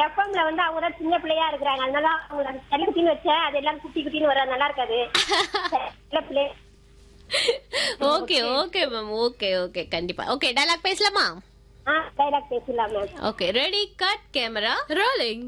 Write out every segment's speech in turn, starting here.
எஃப்எம்ல வந்து அவங்க தான் சின்ன பிள்ளையா இருக்கிறாங்க அதனால அவங்க தள்ளி குட்டின்னு வச்சேன் அது எல்லாம் குட்டி குட்டின்னு வர நல்லா இருக்காது சின்ன பிள்ளை okay okay ma'am okay okay கண்டிப்பா ஓகே டயலாக் பேசலாமா ஆ டைலாக் பேசலாம் ma'am okay ready cut camera rolling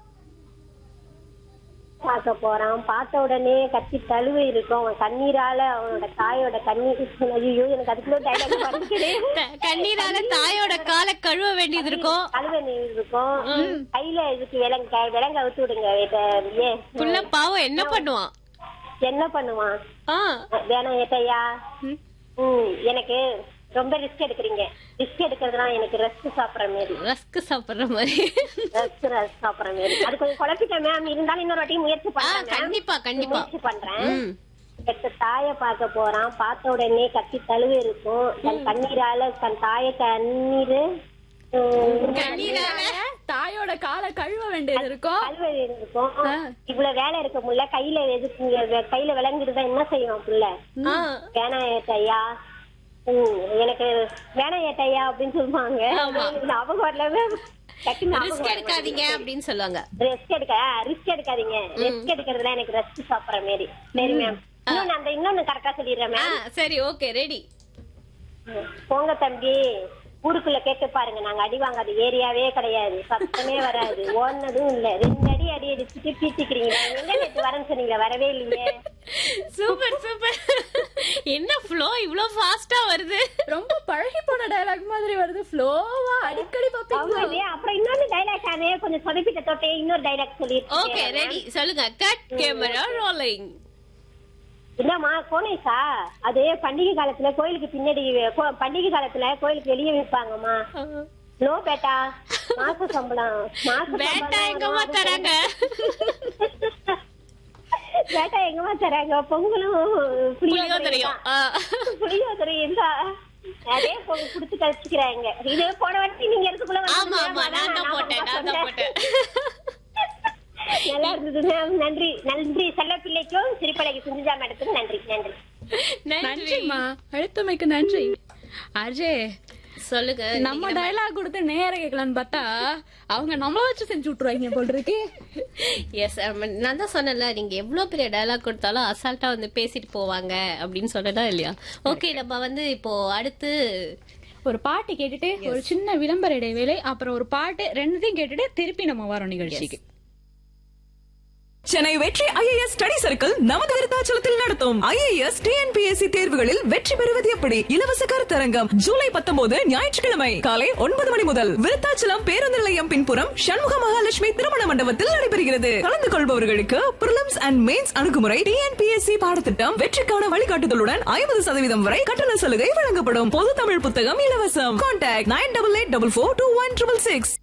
பார்க்க போறான் பார்த்த உடனே கத்தி தழுவு இருக்கும் அவன் கண்ணீரால அவனோட தாயோட கண்ணீர் ஐயோ எனக்கு அதுக்குள்ள டைலாக் வந்துக்குது கண்ணீரால தாயோட காலை கழுவ வேண்டியது இருக்கும் கழுவ நீர் இருக்கும் கையில இதுக்கு விலங்க விலங்க அவுத்து விடுங்க இத, ஏ புள்ள பாவம் என்ன பண்ணுவான் என்ன பண்ணுவான் ஆ வேணாம் ஏட்டையா ம் எனக்கு ரொம்ப ரிஸ்க் எடுக்கிறீங்க ரிஸ்க் எடுக்கிறதுலாம் எனக்கு ரெஸ்ட் சாப்பிடுற மாதிரி ரஸ்க் சாப்பிடுற மாதிரி ரெஸ்ட் ரெஸ்ட் சாப்பிடுற மாதிரி அது கொஞ்சம் குழப்பிட்டேன் மேம் இருந்தாலும் இன்னொரு வாட்டி முயற்சி ஆ பண்றேன் ma'am. கண்டிப்பா கண்டிப்பா முயற்சி பண்றேன் ம் பெத்த தாய பார்க்க போறான் பார்த்த உடனே கத்தி தழுவு இருக்கும் தன் கண்ணீரால தன் தாய கண்ணீர் கண்ணீரால தாயோட காலை கழுவ வேண்டியது இருக்கும் கழுவ இருக்கும் இவ்வளவு வேலை இருக்க முடியல கையில எதுக்கு கையில விளங்கிடுதான் என்ன செய்யும் புள்ள ஆ வேணாம் ஏட்டையா ம், எனக்கு வேணாம் ஏட்டையா அப்படின்னு சொல்லுவாங்க ஞாபகம் வரல மேம் ரிஸ்க் எடுக்காதீங்க அப்படின்னு சொல்லுவாங்க ரெஸ்ட் எடுக்க ரிஸ்க் எடுக்காதீங்க ரெஸ்ட் எடுக்கிறதுல எனக்கு ரெஸ்ட் சாப்பிடுற மாதிரி சரி மேம் இன்னொன்னு அந்த இன்னொன்னு கரெக்டா சொல்லிடுறேன் ஆ மேம் சரி ஓகே ரெடி போங்க தம்பி ஊருக்குள்ள கேட்டு பாருங்க நாங்க அடி வாங்காத ஏரியாவே கிடையாது சத்தமே வராது ஓடுனதும் இல்ல ரெண்டு அடி அடி அடிச்சுட்டு பீச்சிக்கிறீங்க எங்க நேற்று வரேன்னு சொன்னீங்க வரவே இல்லையே சூப்பர் சூப்பர் என்ன ஃப்ளோ இவ்ளோ ஃபாஸ்டா வருது ரொம்ப பழகி போன டயலாக் மாதிரி வருது ஃப்ளோவா அடிக்கடி பாப்பீங்களா ஆமாடி, அப்புறம் இன்னொரு டைலாக் ஆனே கொஞ்சம் சொதப்பிட்ட தொட்டே இன்னொரு டைலாக் சொல்லிட்டு ஓகே ரெடி சொல்லுங்க கட் கேமரா ரோலிங் இல்லம்மா கோனேஷா அது பண்டிகை காலத்துல கோயிலுக்கு பின்னாடி கோ- பண்டிகை காலத்துல கோயிலுக்கு வெளியே விற்பாங்கம்மா நோ பேட்டா மாச சம்பளம் மாச பேட்டா சம்பளம் எங்கம்மா வரும். தராங்க பேட்டா எங்கம்மா தராங்க பொங்கலும் புளியோதரையும் ஆ. புளியோதரையும் தான் அதே பொங்க குடுத்து கழிச்சுக்கிறாங்க இது போன வாட்டி நீங்க இருக்கக்குள்ள ஆமா ஆமா நான் தான் போட்டேன் நான் தான் போட்டேன் நல்லா இருந்தது மேம் நன்றி நன்றி செல்ல பிள்ளைக்கும் சிரிப்பழகி சுஞ்சிஜா மேடத்துக்கும் நன்றி நன்றி நன்றி நன்றிம்மா அழுத்தமைக்கு நன்றி அஜய் சொல்லுங்க நம்ம டயலாக் கொடுத்து நேர கேட்கலான்னு பார்த்தா அவங்க நம்மள வச்சு செஞ்சு விட்டுருவாங்க போல் இருக்கு எஸ் நான் தான் சொன்னேன்ல நீங்க எவ்வளவு பெரிய டயலாக் கொடுத்தாலும் அசால்ட்டா வந்து பேசிட்டு போவாங்க அப்படின்னு சொன்னதா இல்லையா ஓகே நம்ம வந்து இப்போ அடுத்து ஒரு பாட்டு கேட்டுட்டு ஒரு சின்ன விளம்பர இடைவேளை அப்புறம் ஒரு பாட்டு ரெண்டுத்தையும் கேட்டுட்டு திருப்பி நம்ம வரோம் நிகழ்ச்சிக்கு சென்னை வெற்றி ஐஏஎஸ் ஸ்டடி சர்க்கிள் நமது விருத்தாச்சலத்தில் நடத்தும் ஐஏஎஸ் டிஎன்பிஎஸ்சி தேர்வுகளில் வெற்றி பெறுவது எப்படி இலவச கருத்தரங்கம் ஜூலை பத்தொன்பது ஞாயிற்றுக்கிழமை காலை ஒன்பது மணி முதல் விருத்தாச்சலம் பேருந்து நிலையம் பின்புறம் சண்முக மகாலட்சுமி திருமண மண்டபத்தில் நடைபெறுகிறது கலந்து கொள்பவர்களுக்கு பிரிலிம்ஸ் அண்ட் மெயின்ஸ் அணுகுமுறை டிஎன்பிஎஸ்சி பாடத்திட்டம் வெற்றிக்கான வழிகாட்டுதலுடன் ஐம்பது சதவீதம் வரை கட்டண சலுகை வழங்கப்படும் பொது தமிழ் புத்தகம் இலவசம் contact nine double eight double four two one triple six